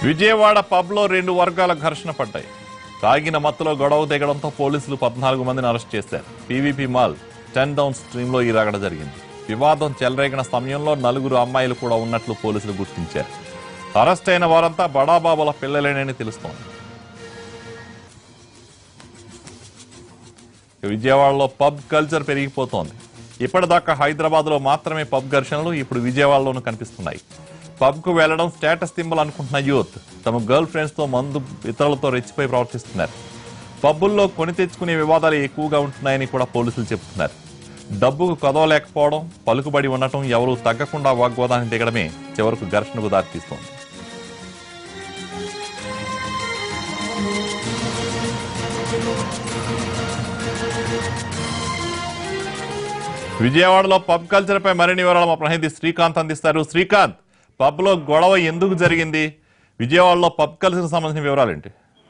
విజయవాడ పబ్లో రెండు వర్గాల ఘర్షణ పడ్డాయి తాగిన మత్తులో గొడవ దిగడంతో పోలీసులు పద్నాలుగు మందిని అరెస్ట్ చేశారు PVP mall ten down stream లో ఈ రగడ జరిగింది వివాదం చెలరేగిన సమయంలో నలుగురు అమ్మాయిలు కూడా ఉన్నట్లు పోలీసులు గుర్తించారు అరెస్ట్ అయిన వారంతా బడాబాబుల పిల్లలేనని తెలుస్తోంది విజయవాడలో పబ్ కల్చర్ పెరిగిపోతోంది ఇప్పటిదాకా హైదరాబాద్ లో మాత్రమే పబ్ ఘర్షణలు ఇప్పుడు విజయవాడలోనూ కనిపిస్తున్నాయి పబ్ కు వెళ్లడం స్టేటస్ సింబల్ అనుకుంటున్న యూత్ తమ గర్ల్ ఫ్రెండ్స్ తో మందు ఇతరులతో రెచ్చిపోయి ప్రవర్తిస్తున్నారు పబ్బుల్లో కొని తెచ్చుకునే వివాదాలు ఎక్కువగా ఉంటున్నాయని కూడా పోలీసులు చెబుతున్నారు డబ్బుకు కదవలేకపోవడం పలుకుబడి ఉండటం ఎవరూ తగ్గకుండా వాగ్వాదానికి దిగడమే చివరకు ఘర్షణకు దారితీస్తోంది విజయవాడలో పబ్ కల్చర్ పై మరిన్ని వివరాలు మా ప్రతినిధి శ్రీకాంత్ అందిస్తారు శ్రీకాంత్ పబ్ లో గొడవ ఎందుకు జరిగింది విజయవాడలో పబ్ కల్చర్ సంబంధించిన వివరాలు ఏంటి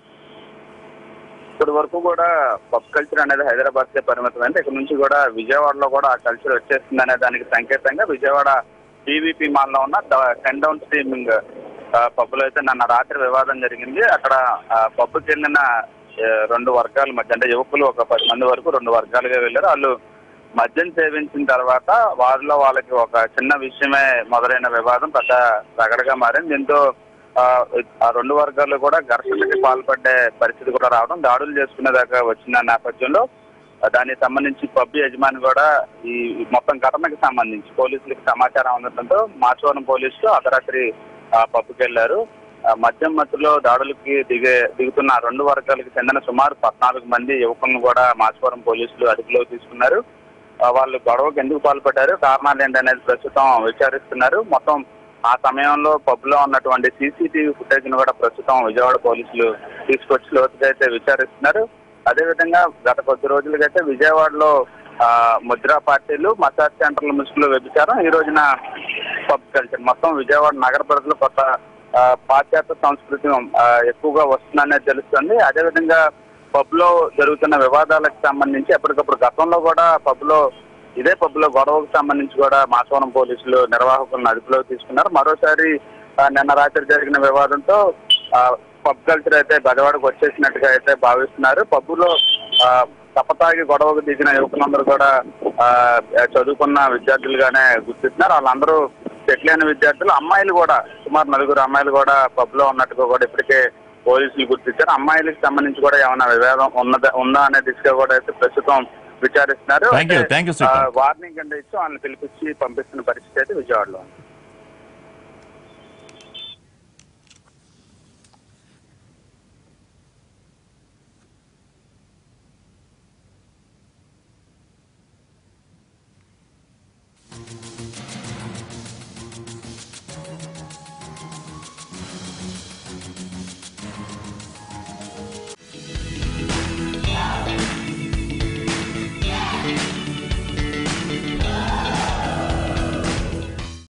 ఇప్పటి వరకు కూడా పబ్ కల్చర్ అనేది హైదరాబాద్ కే పరిమితమైంది ఇక్కడ నుంచి కూడా విజయవాడలో కూడా ఆ కల్చర్ వచ్చేస్తుంది అనే దానికి సంకేతంగా విజయవాడ పీవీపీ మాల్ లో ఉన్న టెన్ డౌన్ స్ట్రీమింగ్ పబ్ లో అయితే నిన్న రాత్రి వివాదం జరిగింది అక్కడ పబ్కి వెళ్ళిన ఆ, రెండు వర్గాల మధ్య అంటే యువకులు ఒక పది మంది వరకు రెండు వర్గాలుగా వెళ్ళారు వాళ్ళు మద్యం సేవించిన తర్వాత వారిలో వాళ్ళకి ఒక చిన్న విషయమే మొదలైన వివాదం పెద్ద రగడగా మారింది దీంతో ఆ, ఆ రెండు వర్గాలు కూడా ఘర్షణకి పాల్పడే పరిస్థితి కూడా రావడం దాడులు చేసుకునే దాకా వచ్చిన నేపథ్యంలో ఆ, దానికి సంబంధించి పబ్ యజమాని కూడా ఈ మొత్తం ఘటనకి సంబంధించి పోలీసులకు సమాచారం అందడంతో మాచవరం పోలీసులు అర్ధరాత్రి ఆ, పబ్కి వెళ్లారు ఆ, మద్యం మత్తులో దాడులకి దిగే దిగుతున్న ఆ రెండు వర్గాలకు చెందిన సుమారు పద్నాలుగు మంది యువకులను కూడా మాచవరం పోలీసులు అదుపులోకి తీసుకున్నారు ఆ, వాళ్ళు గొడవకు ఎందుకు పాల్పడ్డారు కారణాలు ఏంటనేది ప్రస్తుతం విచారిస్తున్నారు మొత్తం ఆ సమయంలో పబ్ లో ఉన్నటువంటి సీసీటీవీ ఫుటేజ్ ను కూడా ప్రస్తుతం విజయవాడ పోలీసులు తీసుకొచ్చి లోతుగా అయితే విచారిస్తున్నారు అదేవిధంగా గత కొద్ది రోజులుగైతే విజయవాడలో ఆ, ముద్రా పార్టీలు మసాజ్ సెంటర్ల ముసుగులో వ్యభిచారం ఈ రోజున పబ్ కల్చర్ మొత్తం విజయవాడ నగర ప్రజలు కొత్త ఆ, పాశ్చాత్య సంస్కృతి ఆ, ఎక్కువగా వస్తుందనేది తెలుస్తుంది అదేవిధంగా పబ్ లో జరుగుతున్న వివాదాలకు సంబంధించి ఎప్పటికప్పుడు గతంలో కూడా పబ్ లో ఇదే పబ్ లో గొడవకు సంబంధించి కూడా మాసవరం పోలీసులు నిర్వాహకులను అదుపులోకి తీసుకున్నారు మరోసారి ఆ, నిన్న రాత్రి జరిగిన వివాదంతో ఆ, పబ్ కల్చర్ అయితే బెదవాడకు వచ్చేసినట్టుగా అయితే భావిస్తున్నారు పబ్బులో ఆ, తప్పతాగి గొడవకు దిగిన యువకులందరూ కూడా ఆ, చదువుకున్న విద్యార్థులుగానే గుర్తిస్తున్నారు వాళ్ళందరూ సెటిల్ అయిన విద్యార్థులు అమ్మాయిలు కూడా సుమారు నలుగురు అమ్మాయిలు కూడా పబ్ లో ఉన్నట్టుగా కూడా ఇప్పటికే పోలీసులు గుర్తించారు అమ్మాయిలకు సంబంధించి కూడా ఏమైనా వివాదం ఉన్నదా ఉందా అనే దిశగా కూడా అయితే ప్రస్తుతం విచారిస్తున్నారు Thank you. Thank you, Srikanth. Warning అంటే ఇచ్చి వాళ్ళని పిలిపించి పంపిస్తున్న పరిస్థితి అయితే విజయవాడలో ఉంది